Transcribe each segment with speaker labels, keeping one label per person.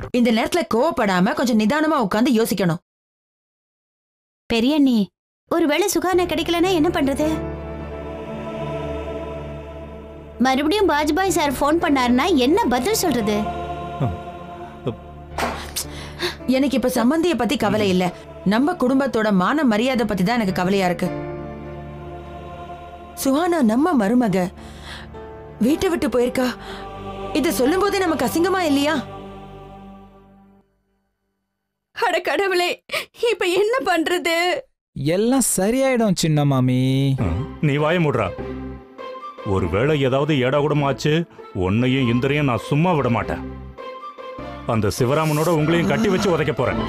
Speaker 1: இந்த நேரத்துல கோவப்படாம கொஞ்சம் நிதானமா உட்காந்து யோசிக்கணும்
Speaker 2: பெரியண்ணி ஒருவேளை சுகானா கிடைக்கலன்னா என்ன பண்றது மறுபடியும் வாஜ்பாய் சார் ஃபோன் பண்ணாருன்னா என்ன பதில் சொல்றது
Speaker 1: எனக்கு இப்ப சம்பந்திய பத்தி கவலை இல்ல நம்ம குடும்பத்தோட மான மரியாதை பத்தி தான் எனக்கு கவலையா இருக்கு சுஹானா நம்ம மருமக வீட்டை விட்டு போயிருக்கா இத சொல்லும் போதே நமக்கு அசிங்கமா இல்லையா
Speaker 3: அட கடவுளே இப்ப என்ன பண்றது
Speaker 4: எல்லாம் சரியாயிடும் சின்ன மாமி
Speaker 5: ம், நீ வாய மூடுறா ஒருவேளை ஏதாவது ஏடா ஆச்சு உன்னையும் இந்திரையும் நான் சும்மா விட மாட்டேன் அந்த சிவராமனோட உங்களையும் கட்டி வச்சு உதைக்க போறேன்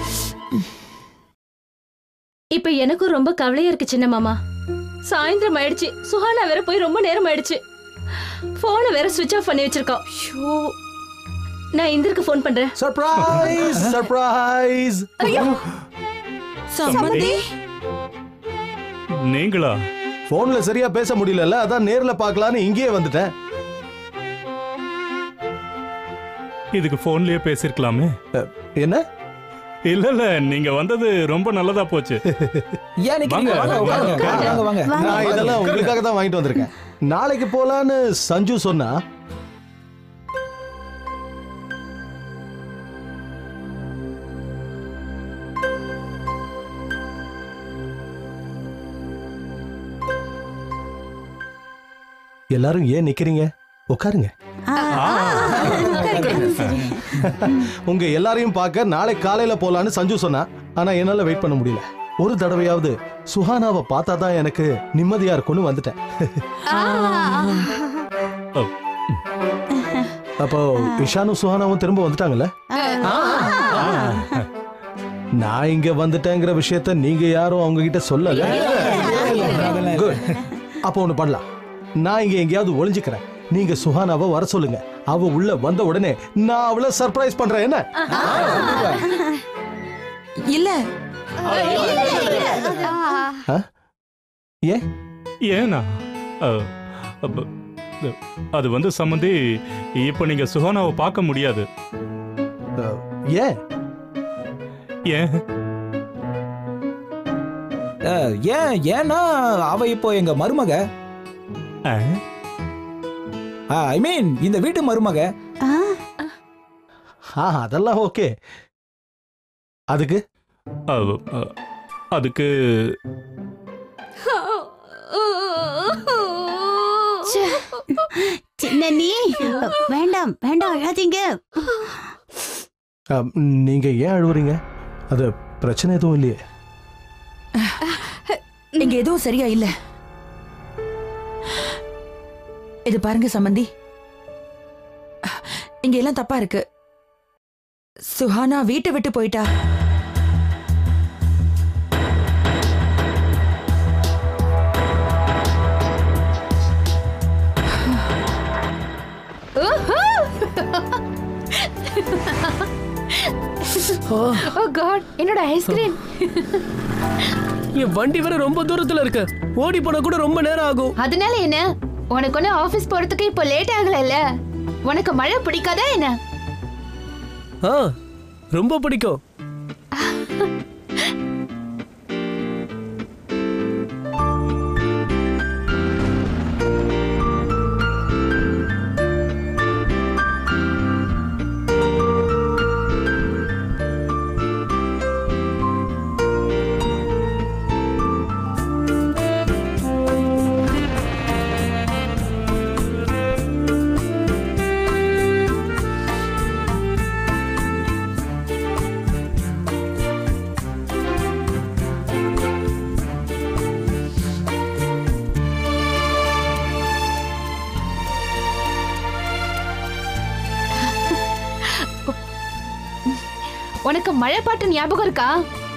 Speaker 6: இப்ப எனக்கும் ரொம்ப கவலையா இருக்கு சின்ன மாமா சாயந்தரம் ஆயிடுச்சு சுஹானா வேற போய் ரொம்ப நேரம் ஆயிடுச்சு போனை வேற சுவிட்ச் ஆஃப் பண்ணி வச்சிருக்கோம் ஷோ நான் இந்திருக்கு ஃபோன் பண்றேன்
Speaker 7: சர்ப்ரைஸ் சர்ப்ரைஸ்
Speaker 1: சம்பந்தி
Speaker 5: நீங்களா
Speaker 7: போன்ல சரியா பேச முடியலல்ல அதான் நேர்ல பார்க்கலான்னு இங்கேயே வந்துட்டேன்
Speaker 5: இதுக்கு போன்லயே பேசிருக்கலாமே
Speaker 7: என்ன
Speaker 5: இல்ல இல்ல நீங்க வந்தது ரொம்ப நல்லதா போச்சு
Speaker 4: ஏன் நிக்கிறீங்க?
Speaker 5: வாங்க,
Speaker 4: வாங்க,
Speaker 5: வாங்க,
Speaker 4: உட்காருங்க. வாங்க, வாங்க.
Speaker 7: நான் இதெல்லாம் உங்களுக்காக தான் வாங்கிட்டு வந்திருக்கேன் நாளைக்கு போலான்னு சஞ்சு சொன்னா எல்லாரும் ஏன் நிக்கிறீங்க உட்காருங்க உங்க எல்லாரையும் பார்க்க நாளை காலையில போலான்னு சஞ்சு சொன்னா ஆனா என்னால வெயிட் பண்ண முடியல ஒரு தடவையாவது சுஹானாவை பார்த்தா தான் எனக்கு நிம்மதியா இருக்கும்னு வந்துட்டேன் அப்போ இஷானும் சுஹானாவும் திரும்ப வந்துட்டாங்கல்ல நான் இங்க வந்துட்டேங்கிற விஷயத்த நீங்க யாரும் அவங்க கிட்ட சொல்லல Good. அப்போ ஒண்ணு பண்ணலாம் நான் இங்க எங்கேயாவது ஒளிஞ்சுக்கிறேன் நீங்க சுஹானாவை வர சொல்லுங்க அவ உள்ள வந்த உடனே நான் அவளை சர்ப்ரைஸ் பண்றேன் என்ன
Speaker 1: இல்ல
Speaker 7: ஏன்
Speaker 5: ஏனா அ, அப்ப, அ, அது வந்து சம்மந்தி இப்ப நீங்க சுஹானாவை பார்க்க முடியாது
Speaker 7: ஏன்
Speaker 5: ஏன்
Speaker 4: அஹ், ஏன் ஏன்னா அவ இப்போ எங்க மருமக
Speaker 5: ஆ?
Speaker 4: ஐ மீன் இந்த வீட்டு மருமக
Speaker 7: ஆ அதெல்லாம் ஓகே அதுக்கு
Speaker 5: அ, அ, அதுக்கு
Speaker 2: சின்ன நீ வேண்டாம் வேண்டாம் அழாதீங்க
Speaker 7: அம், நீங்க ஏன் அழுவுறீங்க அது பிரச்சனை எதுவும் இல்லையே
Speaker 1: இங்க எதுவும் சரியா இல்ல இது பாருங்க சம்பந்தி இங்க எல்லாம் தப்பா இருக்கு சுஹானா வீட்டை விட்டு போயிட்டா
Speaker 6: ஓ காட் என்னோட ஐஸ்கிரீம்
Speaker 8: என் வண்டி வேற ரொம்ப தூரத்துல இருக்கு ஓடி போனா கூட ரொம்ப நேரம் ஆகும்
Speaker 6: அதனால என்ன உனக்கு ஒண்ணு ஆபீஸ் போறதுக்கு இப்போ லேட் ஆகலைல்ல உனக்கு மழை பிடிக்காதா என்ன
Speaker 8: ஆ ரொம்ப பிடிக்கும்
Speaker 6: உனக்கு மழை பாட்டு ஞாபகம் இருக்கா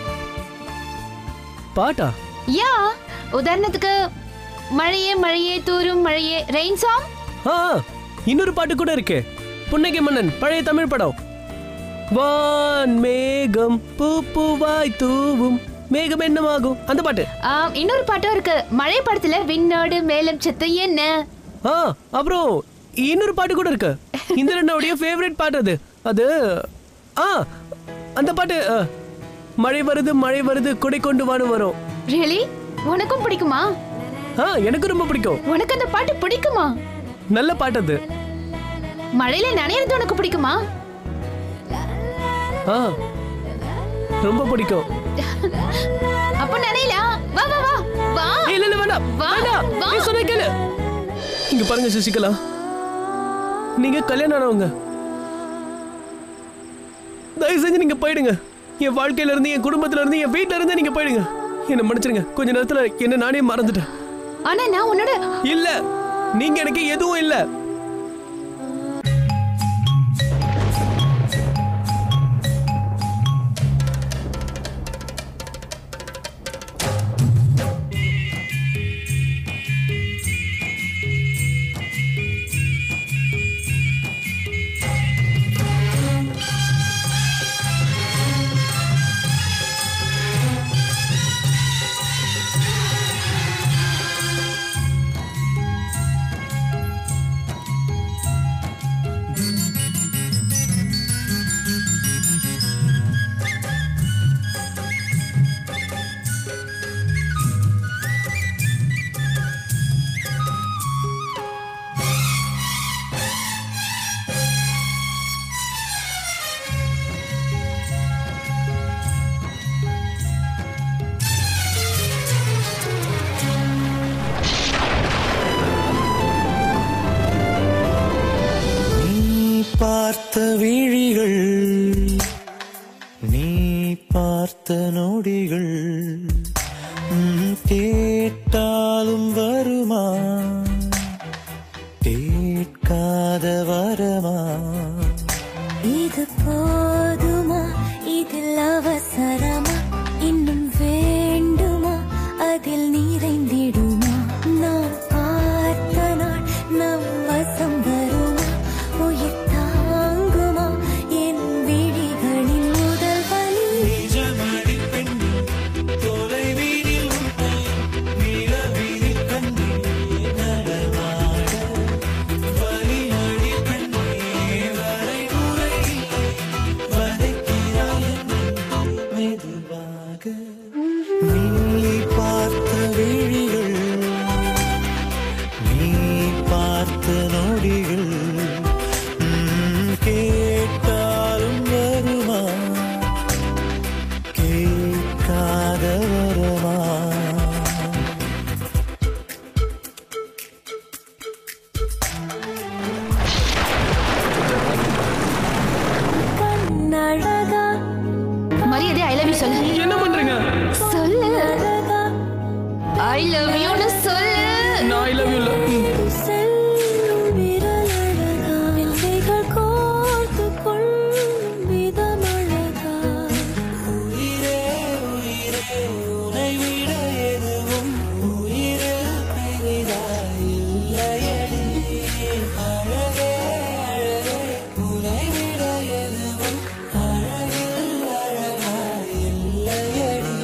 Speaker 8: பாட்டா
Speaker 6: யா உதாரணத்துக்கு மழையே மழையே தூரும் மழையே ரெயின் சாங்
Speaker 8: ஆ இன்னொரு பாட்டு கூட இருக்கு புன்னகை மன்னன் பழைய தமிழ் படம் வான் மேகம் பூ பூவாய் தூவும் மேகம் என்னமாகும் அந்த பாட்டு
Speaker 6: இன்னொரு பாட்டும் இருக்கு மழை படத்துல விண்ணோடு மேலும் சத்து என்ன
Speaker 8: ஆ அப்புறம் இன்னொரு பாட்டு கூட இருக்கு இந்த ரெண்டோடைய ஃபேவரட் பாட்டு அது அது ஆ அந்த பாட்டு ஆ, மழை வருது மழை வருது கொடை கொண்டு வான்னு வரும்
Speaker 9: ரியலி உனக்கும் பிடிக்குமா
Speaker 8: ஆ எனக்கு ரொம்ப பிடிக்கும்
Speaker 9: உனக்கு அந்த பாட்டு பிடிக்குமா
Speaker 8: நல்ல பாட்டு அது
Speaker 9: மழையில நனையிறது உனக்கு பிடிக்குமா
Speaker 8: ஆ ரொம்ப பிடிக்கும்
Speaker 9: அப்ப நனையலாம் வா வா வா வா
Speaker 8: ஏய், இல்ல இல்ல வேண்டாம்
Speaker 9: வா,
Speaker 8: வேண்டாம்
Speaker 9: வா.
Speaker 8: நீ சொன்ன கேளு இங்க பாருங்க சசிகலா நீங்க கல்யாணம் ஆனவங்க தயவு செஞ்சு நீங்க போயிடுங்க என் வாழ்க்கையில இருந்து என் குடும்பத்துல இருந்து என் வீட்ல இருந்து நீங்க போயிடுங்க என்ன மன்னிச்சிருங்க கொஞ்ச நேரத்துல என்ன நானே மறந்துட்டேன்
Speaker 9: ஆனா நான் உன்னோட
Speaker 8: இல்ல நீங்க எனக்கு எதுவும் இல்ல
Speaker 10: நீ பார்த்த விழிகள் நீ பார்த்த நொடிகள் ம், கேட்டாலும் வருமா கேட்காத வரமா
Speaker 11: இது போதுமா இதில் அவசரமா இன்னும் வேண்டுமா அதில் நிறைந்திடுமா நான் பார்த்த நாள் நம் வசம் வருமா உயிர் தாங்குமா என் விழிகளின் முதல் வலி
Speaker 10: நிஜமடி பெண்ணே, தொலைவீதில் உன்னை நிலவினில் கண்டேன் நடமாட. வலியடி பெண்ணே, வரைமுறை இல்லை, வதைக்கிறாய் என்னை மெதுவாக. நீ பார்த்த விழிகள் நீ பார்த்த நொடிகள் ம், கேட்டாலும் வருமா கேட்காத வருமா
Speaker 11: கண்ணழகா
Speaker 9: மரியாதை ஐ லவ் யூ சொல்லு
Speaker 8: என்ன பண்றீங்க
Speaker 9: சொல்லு
Speaker 11: அழகா
Speaker 9: ஐ லவ் யூன்னு சொல்லு
Speaker 8: நான் ஐ லவ் யூ
Speaker 11: செல்லும் விரலழகா எல்லைகள் கோர்த்து கொள்ளும் விதமழகா
Speaker 10: உயிரே உயிரே உனை விட எதுவும் உயிரில் பெரிதாய் இல்லையடி அழகே அழகே உனை விட எதுவும் அழகில் அழகாய் இல்லையடி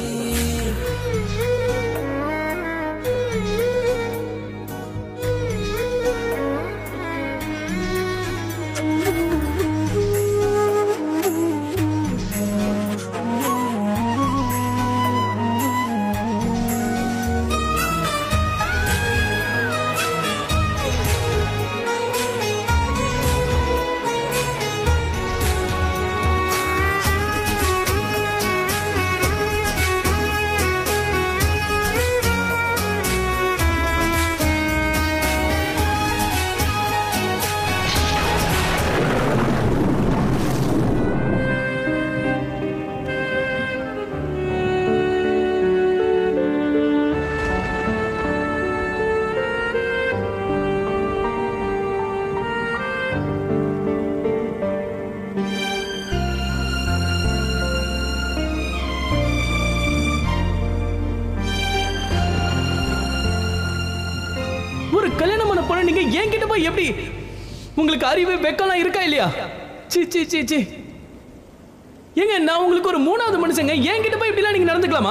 Speaker 8: ஒரு கல்யாணம் பண்ண பொண்ணு நீங்க என்கிட்ட போய் எப்படி உங்களுக்கு அறிவு வெக்கலாம் இருக்கா இல்லையா சி சி சி சி ஏங்க நான் உங்களுக்கு ஒரு மூணாவது மனுஷங்க என்கிட்ட போய் இப்படிலாம் நீங்க நடந்துக்கலாமா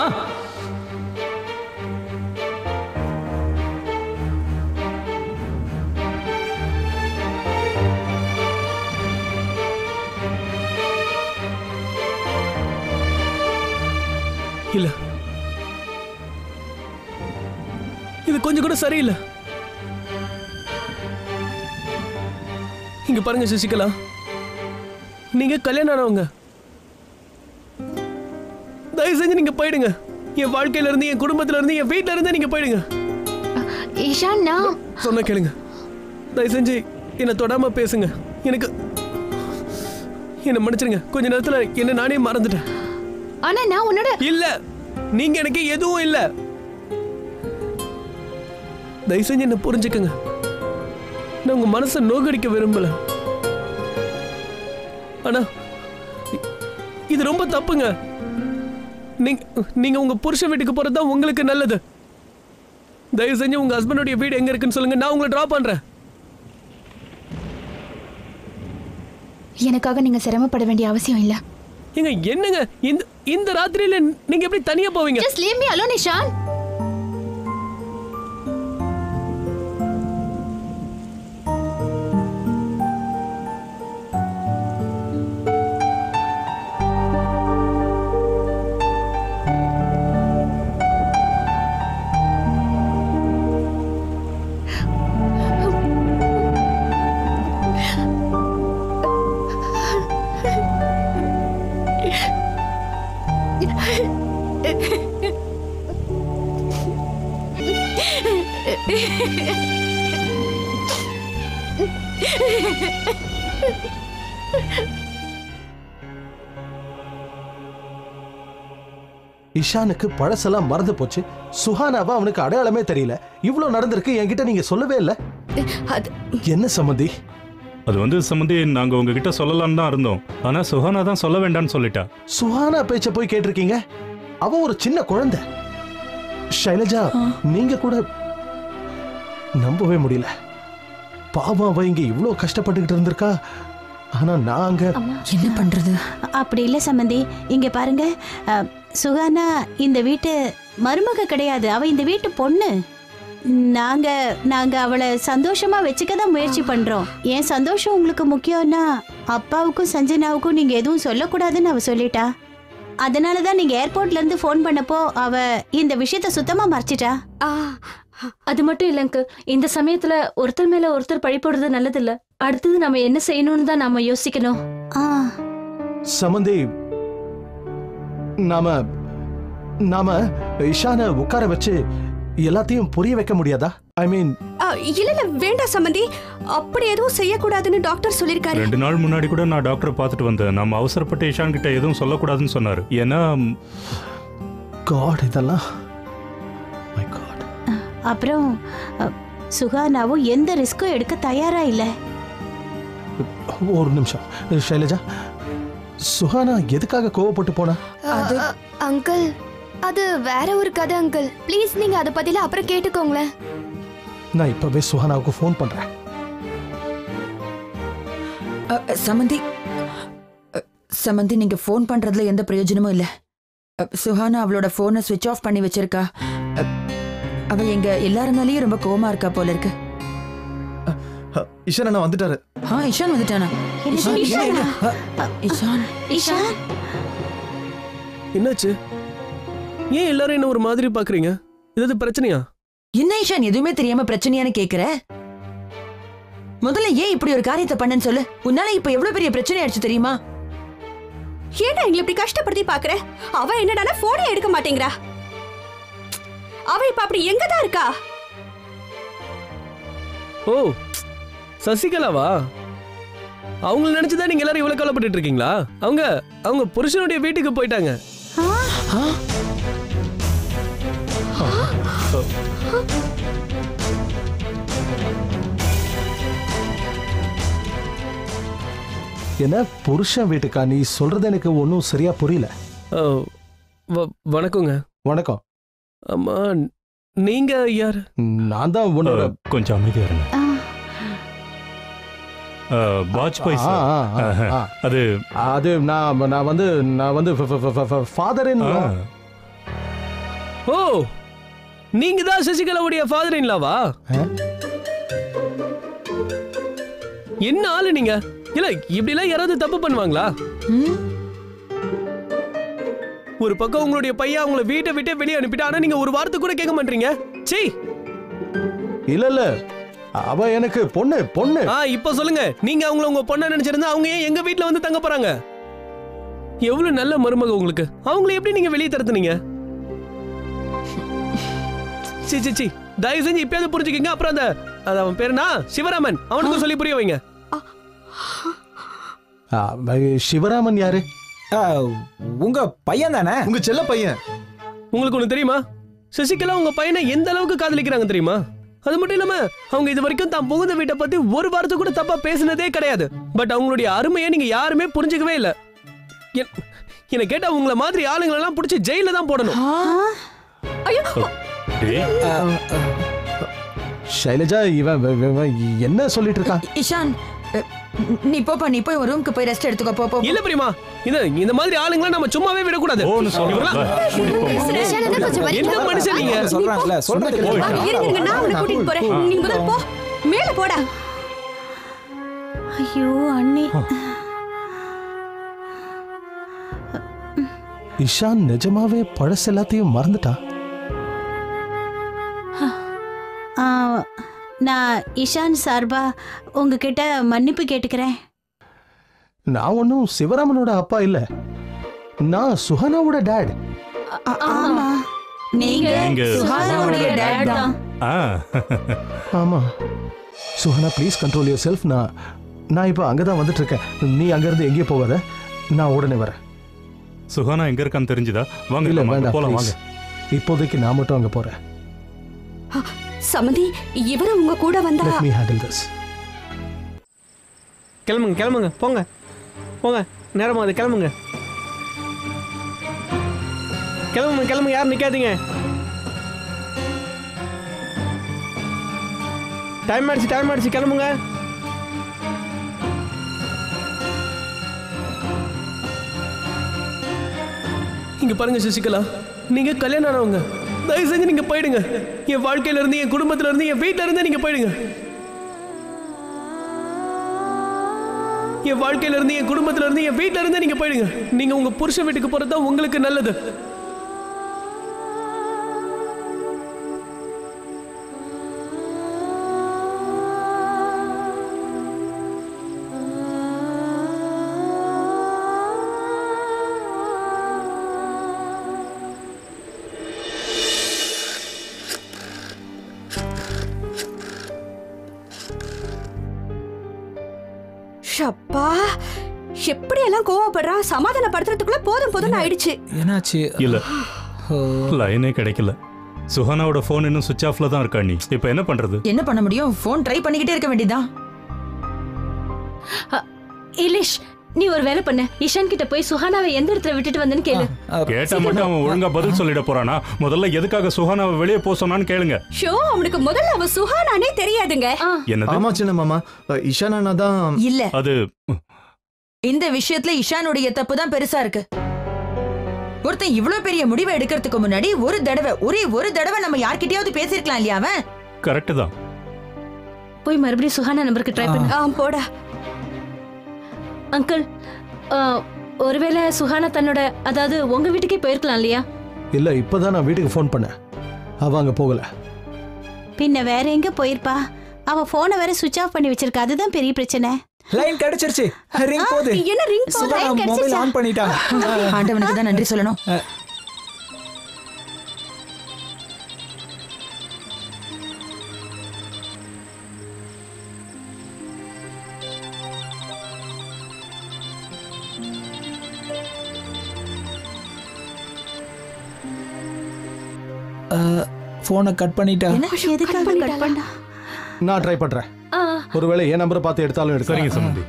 Speaker 8: இல்ல இது கொஞ்சம் கூட சரியில்லை இங்க பாருங்க சசிகலா நீங்க கல்யாணம் ஆனவங்க தயவு செஞ்சு நீங்க போயிடுங்க என் வாழ்க்கையில இருந்து என் குடும்பத்துல இருந்து என் வீட்ல இருந்து நீங்க போயிடுங்க
Speaker 9: ஈஷான் நான்
Speaker 8: சொன்ன கேளுங்க தயவு செஞ்சு என்னை தொடாம பேசுங்க எனக்கு என்ன மன்னிச்சிருங்க கொஞ்ச நேரத்துல என்ன நானே மறந்துட்டேன்
Speaker 9: ஆனா நான் உன்னோட
Speaker 8: இல்ல நீங்க எனக்கு எதுவும் இல்ல தயவு செஞ்சு என்ன புரிஞ்சுக்கங்க நான் உங்க மனசை நோகடிக்க விரும்பல ஆனா இ- இது ரொம்ப தப்புங்க நீங்க நீங்க உங்க புருஷன் வீட்டுக்கு போறது தான் உங்களுக்கு நல்லது தயவு செஞ்சு உங்க ஹஸ்பண்டோடைய வீடு எங்க இருக்குன்னு சொல்லுங்க நான் உங்களை டிராப் பண்றேன்
Speaker 9: எனக்காக நீங்க சிரமப்பட வேண்டிய அவசியம் இல்ல
Speaker 8: ஏங்க என்னங்க இந்த இந்த ராத்திரியில நீங்க எப்படி தனியா போவீங்க
Speaker 9: just leave me alone Ishaan
Speaker 7: இஷானுக்கு பழசெல்லாம் மறந்து போச்சு சுஹானாவா அவனுக்கு அடையாளமே தெரியல இவ்வளவு நடந்திருக்கு என்கிட்ட நீங்க சொல்லவே இல்ல
Speaker 3: அது
Speaker 7: என்ன சம்மந்தி
Speaker 5: அது வந்து சம்மந்தி நாங்க உங்ககிட்ட சொல்லலாம்னு தான் இருந்தோம் ஆனா சுஹானா தான் சொல்ல வேண்டாம்னு சொல்லிட்டா
Speaker 7: சுஹானா பேச்ச போய் கேட்டிருக்கீங்க அவ ஒரு சின்ன குழந்தை ஷைலஜா நீங்க கூட நம்பவே முடியல பாவம் அவ இங்க இவ்வளவு கஷ்டப்பட்டுக்கிட்டு இருந்திருக்கா ஆனா நாங்க
Speaker 1: என்ன பண்றது
Speaker 2: அப்படி இல்லை சம்மந்தி இங்க பாருங்க அ, சுகானா இந்த வீட்டு மருமக கிடையாது அவ இந்த வீட்டு பொண்ணு நாங்க நாங்க அவளை சந்தோஷமா வச்சுக்க தான் முயற்சி பண்றோம் என் சந்தோஷம் உங்களுக்கு முக்கியம்னா அப்பாவுக்கும் சஞ்சனாவுக்கும் நீங்க எதுவும் சொல்லக்கூடாதுன்னு அவ சொல்லிட்டா அதனால தான் நீங்க ஏர்போர்ட்ல இருந்து ஃபோன் பண்ணப்போ அவ இந்த விஷயத்த சுத்தமா மறைச்சிட்டா
Speaker 3: ஆ,
Speaker 6: அது மட்டும் இல்லைங்க இந்த சமயத்துல ஒருத்தர் மேல ஒருத்தர் பழி போடுறது நல்லது இல்ல அடுத்தது நம்ம என்ன செய்யணும்னு தான் நாம யோசிக்கணும்
Speaker 2: ஆ
Speaker 7: சம்மந்தி நாம நாம இஷானை உட்கார வச்சு எல்லாத்தையும் புரிய வைக்க முடியாதா ஐ மீன்
Speaker 3: ஆ, இல்ல இல்ல வேண்டாம் சம்பந்தி அப்படி எதுவும் செய்யக்கூடாதுன்னு டாக்டர் சொல்லிருக்காரு
Speaker 5: ரெண்டு நாள் முன்னாடி கூட நான் டாக்டரை பார்த்துட்டு வந்தேன் நம்ம அவசரப்பட்டு இஷான் கிட்ட எதுவும் சொல்லக்கூடாதுன்னு சொன்னாரு ஏன்னா
Speaker 7: காட் இதெல்லாம் மை காட்
Speaker 2: அப்புறம் அ, சுகானாவும் எந்த ரிஸ்க்கும் எடுக்க தயாரா இல்ல
Speaker 7: ஒரு நிமிஷம் ஷைலஜா சுஹானா எதுக்காக கோவப்பட்டு போனா
Speaker 9: அது அங்கிள் அது வேற ஒரு கதை அங்கிள் ப்ளீஸ் நீங்க அதை பத்தில அப்புறம் கேட்டுக்கோங்களேன்
Speaker 7: நான் இப்பவே சுஹானாவுக்கு ஃபோன் பண்றேன்
Speaker 1: அ, அ, சமந்தி அ, சமந்தி நீங்க ஃபோன் பண்றதுல எந்த பிரயோஜனமும் இல்ல அ, சுஹானா அவளோட போனை ஸ்விட்ச் ஆஃப் பண்ணி வச்சிருக்கா அ, அவ எங்க எல்லாரும் மேலயும் ரொம்ப கோவமா இருக்கா போல இருக்கு
Speaker 12: இஷான் அண்ணா வந்துட்டாரு
Speaker 1: ஆ இஷான் வந்துட்டானா
Speaker 2: என்னது, இஷானா?
Speaker 1: இஷான்
Speaker 2: இஷான்
Speaker 8: என்னாச்சு ஏன் எல்லாரும் என்ன ஒரு மாதிரி பாக்குறீங்க ஏதாவது பிரச்சனையா
Speaker 1: என்ன இஷான் எதுவுமே தெரியாம பிரச்சனையான்னு கேக்குற முதல்ல ஏன் இப்படி ஒரு காரியத்தை பண்ணன்னு சொல்லு உன்னால இப்ப எவ்வளவு பெரிய பிரச்சனை ஆயிடுச்சு தெரியுமா
Speaker 3: ஏன்டா எங்களை இப்படி கஷ்டப்படுத்தி பாக்குற அவ என்னடானா போனே எடுக்க மாட்டேங்கிறா அவ இப்ப அப்படி எங்க தான் இருக்கா
Speaker 8: ஓ சசிகலாவா அவங்கள நினைச்சுதான் நீங்க எல்லாரும் இவ்வளவு கவலைப்பட்டுட்டு இருக்கீங்களா அவங்க அவங்க புருஷனுடைய வீட்டுக்கு போயிட்டாங்க
Speaker 7: என்ன புருஷன் வீட்டுக்கா நீ சொல்றது எனக்கு ஒன்றும் சரியா புரியல
Speaker 8: ஓ, வ- வணக்கங்க
Speaker 7: வணக்கம்
Speaker 8: அம்மா நீங்க யார்
Speaker 7: நான் தான் உன்னோட
Speaker 5: அஹ், கொஞ்சம் அமைதியா இருங்க
Speaker 2: ஆ,
Speaker 5: அஹ், வாஜ்பாய்
Speaker 7: ஆ, ஆ, ஆ,
Speaker 5: சார்
Speaker 7: ஆ.
Speaker 5: அது
Speaker 7: அது நான் நான் வந்து நான் வந்து ஃபாதர் இன்
Speaker 5: ஆ,
Speaker 8: ஓ நீங்க தான் சசிகலாவுடைய ஃபாதர் இன்லாவா என்ன ஆளு நீங்க இல்ல இப்படி எல்லாம் யாராவது தப்பு பண்ணுவாங்களா ஒரு பக்கம் உங்களுடைய பையன் அவங்கள வீட்டை விட்டே வெளியே அனுப்பிட்டு ஆனா நீங்க ஒரு வார்த்தை கூட கேட்க மாட்டீங்க சீ
Speaker 7: இல்ல இல்ல அவ எனக்கு பொண்ணு பொண்ணு
Speaker 8: ஆ இப்போ சொல்லுங்க நீங்க அவங்கள உங்க பொண்ணா நினைச்சிருந்தா அவங்க ஏன் எங்க வீட்ல வந்து தங்க போறாங்க எவ்வளவு நல்ல மருமக உங்களுக்கு அவங்கள எப்படி நீங்க வெளியே தரத்துனீங்க சி சி சி தயவு செஞ்சு இப்பயாவது புரிஞ்சுக்கங்க அப்புறம் அந்த அது அவன் பேருனா சிவராமன் அவனுக்கு சொல்லி புரிய வைங்க
Speaker 7: ஆ, சிவராமன் யாரு
Speaker 4: உங்க பையன் தானே
Speaker 12: உங்க செல்ல பையன்
Speaker 8: உங்களுக்கு ஒண்ணு தெரியுமா சசிகலா உங்க பையனை எந்த அளவுக்கு காதலிக்கிறாங்க தெரியுமா அது மட்டும் இல்லாம அவங்க இது வரைக்கும் தான் புகுந்த வீட்டை பத்தி ஒரு வார்த்தை கூட தப்பா பேசினதே கிடையாது பட் அவங்களுடைய அருமையை நீங்க யாருமே புரிஞ்சுக்கவே இல்ல என்- என்னை கேட்டா உங்கள மாதிரி ஆளுங்களை எல்லாம் பிடிச்சி ஜெயில தான் போடணும்
Speaker 5: டேய்
Speaker 7: சைலஜா இவன் இவன், இவன் என்ன சொல்லிட்டு இருக்கான்
Speaker 1: இஷான் அ, நீ போப்பா நீ போய் ஒரு ரூமுக்கு போய் ரெஸ்ட் எடுத்துக்கோ போ போ
Speaker 8: இல்ல பிரியமா இந்த இந்த மாதிரி ஆளுங்களை நம்ம சும்மாவே விடக்கூடாது
Speaker 5: ஓன்னு சொல்றேன்
Speaker 8: இவரெல்லாம்
Speaker 9: இஷான் கொஞ்சம் வழி
Speaker 8: என்ன மனுஷன் நீங்க
Speaker 4: சொல்றாங்கல்ல சொல்றது
Speaker 3: ஆ, இருங்க இருங்க நான் உன்னை கூட்டிட்டு போறேன் நீ முதல்ல போ மேல போடா
Speaker 2: ஐயோ அண்ணி
Speaker 7: இஷான் நிஜமாவே பழசு எல்லாத்தையும் மறந்துட்டான்
Speaker 2: ஆ, நான் இஷான் சார்பா உங்ககிட்ட மன்னிப்பு கேட்டுக்கிறேன்
Speaker 7: நான் ஒன்றும் சிவராமனோட அப்பா இல்ல நான் சுஹனாவோட டேட்
Speaker 2: ஆமா
Speaker 1: நீங்க
Speaker 5: நீங்க
Speaker 1: சுஹானாவுடைய டேட் தான்
Speaker 5: ஆ
Speaker 7: ஆமா Suhana please control yourself நான் நான் இப்போ அங்கே தான் வந்துட்டு இருக்கேன் நீ அங்கேருந்து எங்கேயும் போகாத நான் உடனே வரேன்
Speaker 5: சுகானா எங்க இருக்கான்னு தெரிஞ்சுதா வாங்க
Speaker 7: இல்ல
Speaker 5: அம்மா,
Speaker 7: வேண்டாம்
Speaker 5: போலாம்
Speaker 7: please.
Speaker 5: வாங்க
Speaker 7: இப்போதைக்கு நான் மட்டும் அங்கே போறேன்
Speaker 3: சமந்தி இவரு உங்க கூட வந்தா
Speaker 7: லெட் மீ ஹேண்டில் திஸ்
Speaker 8: கிளம்புங்க கிளம்புங்க போங்க போங்க நேரமா அது கிளம்புங்க கிளம்புங்க கிளம்புங்க யாரும் நிக்காதீங்க டைம் ஆயிடுச்சு டைம் ஆயிடுச்சு கிளம்புங்க இங்க பாருங்க சசிகலா நீங்க கல்யாணம் ஆனவங்க தயவு செஞ்சு நீங்க போயிடுங்க என் வாழ்க்கையில இருந்து என் குடும்பத்துல இருந்து என் வீட்ல இருந்து நீங்க போயிடுங்க என் வாழ்க்கையில இருந்து என் குடும்பத்துல இருந்து என் வீட்ல இருந்து நீங்க போயிடுங்க நீங்க உங்க புருஷ வீட்டுக்கு போறது தான் உங்களுக்கு நல்லது
Speaker 3: ஷப்பா எப்படி எல்லாம் கோவப்படுறான் சமாதானப்படுத்துறதுக்குள்ள போதும் போதும்னு ஆயிடுச்சு
Speaker 4: என்னாச்சு
Speaker 5: இல்ல லைனே கிடைக்கல சுஹானாவோட ஃபோன் இன்னும் சுவிட்ச் ஆஃப்ல தான் இருக்கா நீ இப்போ என்ன பண்றது
Speaker 1: என்ன பண்ண முடியும் ஃபோன் ட்ரை பண்ணிக்கிட்டே இருக்க வேண்டியதுதான்
Speaker 6: இலிஷ் நீ ஒரு வேலை பண்ண இஷான் கிட்ட போய் சுஹானாவை எந்த இடத்துல விட்டுட்டு வந்தேன்னு கேளு
Speaker 5: கேட்டா மட்டும் அவன் ஒழுங்கா பதில் சொல்லிட போறானா முதல்ல எதுக்காக சுஹானாவை வெளியே போக சொன்னான்னு கேளுங்க
Speaker 3: ஷோ அவனுக்கு முதல்ல அவ சுஹானானே தெரியாதுங்க
Speaker 5: என்னது
Speaker 12: ஆமா சின்ன மாமா இஷான் அண்ணா தான்
Speaker 1: இல்ல
Speaker 5: அது
Speaker 1: இந்த விஷயத்துல இஷானுடைய தப்பு தான் பெருசா இருக்கு ஒருத்தன் இவ்ளோ பெரிய முடிவை எடுக்கிறதுக்கு முன்னாடி ஒரு தடவை ஒரே ஒரு தடவை நம்ம யார்கிட்டயாவது பேசிருக்கலாம் இல்லையா அவன்
Speaker 5: கரெக்ட் தான்
Speaker 6: போய் மறுபடியும் சுஹானா நம்பருக்கு ட்ரை பண்ணு
Speaker 3: ஆ போடா
Speaker 6: அங்கிள் ஆ, ஒருவேளை சுஹானா தன்னோட அதாவது உங்க வீட்டுக்கே போயிருக்கலாம் இல்லையா
Speaker 7: இல்லை இப்போதான் நான் வீட்டுக்கு ஃபோன் பண்ணேன் அவ அங்கே போகல
Speaker 2: பின்ன வேற எங்க போயிருப்பா அவ போனை வேற சுவிட்ச் ஆஃப் பண்ணி வச்சிருக்கா அதுதான் பெரிய பிரச்சனை
Speaker 4: லைன் கிடைச்சிருச்சு ரிங் போகுது
Speaker 3: என்ன ரிங்
Speaker 4: சுதா
Speaker 2: line
Speaker 4: மொபைல்
Speaker 2: கிடைச்சிருச்சா?
Speaker 4: ஆன் பண்ணிட்டாங்க
Speaker 1: ஆண்டவனுக்கு தான் நன்றி சொல்லணும்
Speaker 4: போனை கட் பண்ணிட்டா
Speaker 1: என்ன
Speaker 2: எதுக்காக கட் பண்ணா
Speaker 7: நான் ட்ரை பண்ணுறேன்
Speaker 6: ஆ,
Speaker 7: ஒருவேளை என் நம்பரை பார்த்து எடுத்தாலும் எடுக்க
Speaker 5: சரிங்க சம்பந்தி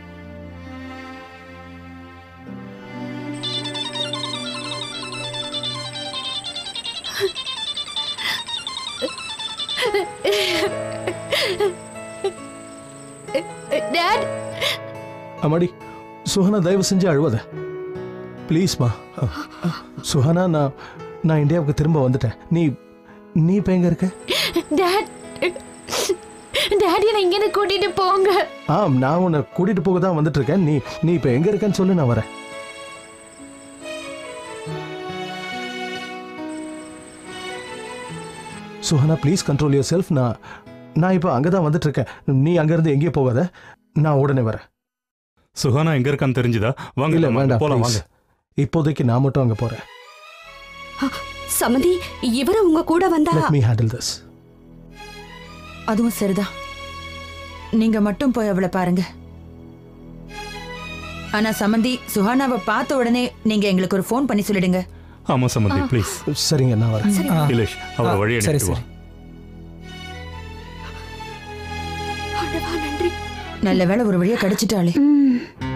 Speaker 3: டாட்
Speaker 7: அம்மாடி சுஹனா தயவு செஞ்சு அழுவத ப்ளீஸ்மா சுஹனா நான் நான் இந்தியாவுக்கு திரும்ப வந்துட்டேன் நீ நீ இப்போ எங்க இருக்க
Speaker 6: டாட் டாடி என்ன இங்க கூட்டிட்டு போங்க
Speaker 7: ஆ நான் உன்னை கூட்டிட்டு போக தான் வந்துட்டு இருக்கேன் நீ நீ இப்போ எங்க இருக்கேன்னு சொல்லு நான் வரேன் Suhana please control yourself நான் நான் இப்போ அங்கே தான் வந்துட்டு இருக்கேன் நீ அங்கேருந்து எங்கேயும் போகாத நான் உடனே வரேன்
Speaker 5: சுகானா எங்க இருக்கான்னு தெரிஞ்சுதா வாங்க
Speaker 7: இல்லை
Speaker 5: நம்ம
Speaker 7: வேண்டாம்
Speaker 5: போலாம்
Speaker 7: please.
Speaker 5: வாங்க
Speaker 7: இப்போதைக்கு நான் மட்டும் அங்கே போகிறேன்
Speaker 3: சமந்தி இவரு உங்க கூட வந்தா
Speaker 7: லெட் மீ ஹேண்டில் திஸ்
Speaker 1: அதுவும் சரிதான் நீங்க மட்டும் போய் அவளை பாருங்க ஆனா சமந்தி சுஹானாவை பார்த்த உடனே நீங்க எங்களுக்கு ஒரு ஃபோன் பண்ணி சொல்லிடுங்க
Speaker 5: ஆமா சம்பந்தி ப்ளீஸ்
Speaker 7: சரிங்க நான் வரேன்
Speaker 5: இலேஷ் அவரை வழி
Speaker 4: சரி
Speaker 5: அனுப்பிட்டு வா
Speaker 4: சரி
Speaker 3: ஆண்டவா, நன்றி
Speaker 1: நல்ல வேளை ஒரு வழியா கிடைச்சிட்டாளே
Speaker 2: ம்